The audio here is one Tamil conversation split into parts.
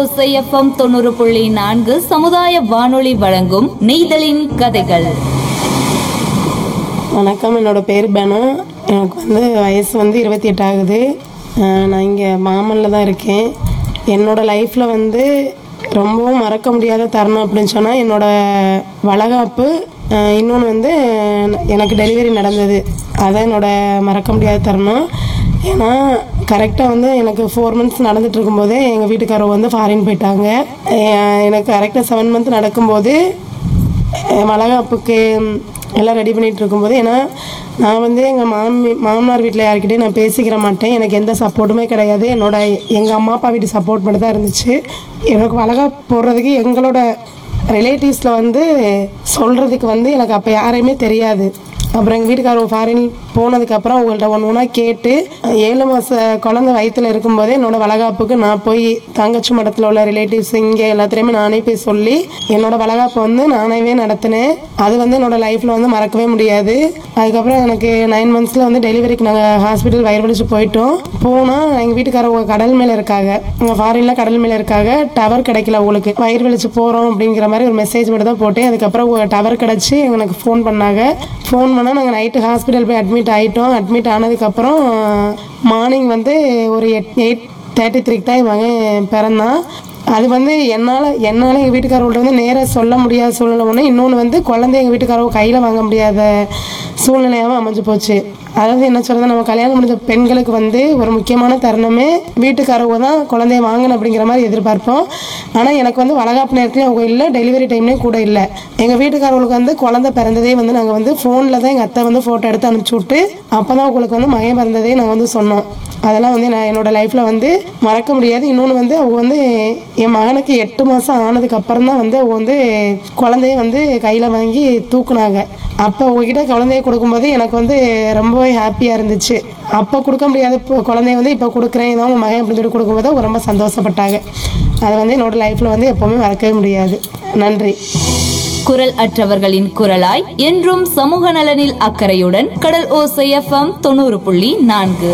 ஓசை எஃப்எம் தொண்ணூறு புள்ளி நான்கு சமுதாய வானொலி வழங்கும் நெய்தலின் கதைகள் வணக்கம் என்னோட பேர் பெனு எனக்கு வந்து வயசு வந்து இருபத்தி எட்டு ஆகுது அஹ் நான் இங்கே மாமல்ல தான் இருக்கேன் என்னோட லைஃப்பில் வந்து ரொம்பவும் மறக்க முடியாத தருணம் அப்படின்னு சொன்னால் என்னோட வளகாப்பு இன்னொன்று வந்து எனக்கு டெலிவரி நடந்தது அதான் என்னோட மறக்க முடியாத தருணம் ஏன்னா கரெக்டாக வந்து எனக்கு ஃபோர் மந்த்ஸ் நடந்துட்டு இருக்கும்போதே எங்கள் வீட்டுக்காரவங்க வந்து ஃபாரின் போயிட்டாங்க அஹ் எனக்கு கரெக்டாக செவன் மந்த் நடக்கும்போது அஹ் வளகாப்புக்கு எல்லாம் ரெடி பண்ணிட்டு இருக்கும்போது ஏன்னா நான் வந்து எங்கள் மாமி மாமனார் வீட்டில் யார்கிட்டயும் நான் பேசிக்கிற மாட்டேன் எனக்கு எந்த சப்போர்ட்டுமே கிடையாது என்னோட எங்கள் அம்மா அப்பா வீட்டு சப்போர்ட் மட்டும் தான் இருந்துச்சு எனக்கு வளகாப்பு போடுறதுக்கு எங்களோட ரிலேட்டிவ்ஸில் வந்து சொல்கிறதுக்கு வந்து எனக்கு அப்போ யாரையுமே தெரியாது அப்புறம் எங்கள் வீட்டுக்காரங்க ஃபாரின் போனதுக்கப்புறம் அவங்கள்ட்ட ஒன்று ஒன்றா கேட்டு ஏழு மாத குழந்தை வயித்துல இருக்கும்போதே என்னோட வளகாப்புக்கு நான் போய் தங்கச்சி மடத்தில் உள்ள ரிலேட்டிவ்ஸ் இங்கே எல்லாத்துலேயுமே நானே போய் சொல்லி என்னோட வளகாப்பை வந்து நானேவே நடத்தினேன் அது வந்து என்னோட லைஃப்பில் வந்து மறக்கவே முடியாது அதுக்கப்புறம் எனக்கு நைன் மந்த்ஸில் வந்து டெலிவரிக்கு நாங்கள் ஹாஸ்பிட்டல் வயிறு வலிச்சு போயிட்டோம் போனால் எங்கள் வீட்டுக்காரவங்க கடல் மேலே இருக்காங்க இங்கே ஃபாரினில் கடல் மேலே இருக்காங்க டவர் கிடைக்கல உங்களுக்கு வயிறு வலிச்சு போகிறோம் அப்படிங்கிற மாதிரி ஒரு மெசேஜ் மட்டும் தான் போட்டேன் அதுக்கப்புறம் டவர் கிடச்சி எனக்கு ஃபோன் பண்ணாங்க ஃபோன் பண்ணால் நாங்கள் நைட்டு ஹாஸ்பிட்டல் போய் அட்மிட் ஆகிட்டோம் அட்மிட் ஆனதுக்கப்புறம் மார்னிங் வந்து ஒரு எட் எயிட் தேர்ட்டி த்ரீக்கு தான் என் மகன் பிறந்தான் அது வந்து என்னால் என்னால் எங்கள் வீட்டுக்காரவங்கள்ட்ட வந்து நேராக சொல்ல முடியாத சூழ்நிலை ஒன்று இன்னொன்று வந்து குழந்தை எங்கள் வீட்டுக்காரவங்க கையில் வாங்க முடியாத சூழ்நிலையாகவும் அமைஞ்சு போச்சு அதாவது என்ன சொல்றது நம்ம கல்யாணம் முடிஞ்ச பெண்களுக்கு வந்து ஒரு முக்கியமான தருணமே வீட்டுக்காரவங்க தான் குழந்தைய வாங்கணும் அப்படிங்கிற மாதிரி எதிர்பார்ப்போம் ஆனால் எனக்கு வந்து வளகாப்பு நேரத்துலையும் அவங்க இல்லை டெலிவரி டைம்லேயும் கூட இல்லை எங்கள் வீட்டுக்காரவங்களுக்கு வந்து குழந்தை பிறந்ததே வந்து நாங்கள் வந்து ஃபோனில் தான் எங்கள் அத்தை வந்து ஃபோட்டோ எடுத்து அனுப்பிச்சி விட்டு அப்போ தான் உங்களுக்கு வந்து மகன் பிறந்ததே நாங்கள் வந்து சொன்னோம் அதெல்லாம் வந்து நான் என்னோட லைஃப்பில் வந்து மறக்க முடியாது இன்னொன்று வந்து அவங்க வந்து என் மகனுக்கு எட்டு மாதம் ஆனதுக்கு அப்புறம் தான் வந்து அவங்க வந்து குழந்தைய வந்து கையில் வாங்கி தூக்குனாங்க அப்போ உங்ககிட்ட குழந்தைய கொடுக்கும்போது எனக்கு வந்து ரொம்பவே ஹாப்பியாக இருந்துச்சு அப்போ கொடுக்க முடியாத இப்போ குழந்தைய வந்து இப்போ கொடுக்குறேன் இதான் உங்கள் மகன் அப்படின்னு சொல்லி கொடுக்கும்போது அவங்க ரொம்ப சந்தோஷப்பட்டாங்க அது வந்து என்னோட லைஃப்பில் வந்து எப்போவுமே மறக்கவே முடியாது நன்றி குரல் அற்றவர்களின் குரலாய் என்றும் சமூக நலனில் அக்கறையுடன் கடல் ஓசை எஃப்எம் தொண்ணூறு புள்ளி நான்கு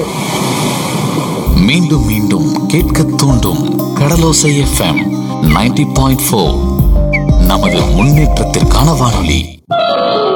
மீண்டும் மீண்டும் கேட்க தூண்டும் கடலோசை எஃப்எம் 90.4 பாயிண்ட் நமது முன்னேற்றத்திற்கான வானொலி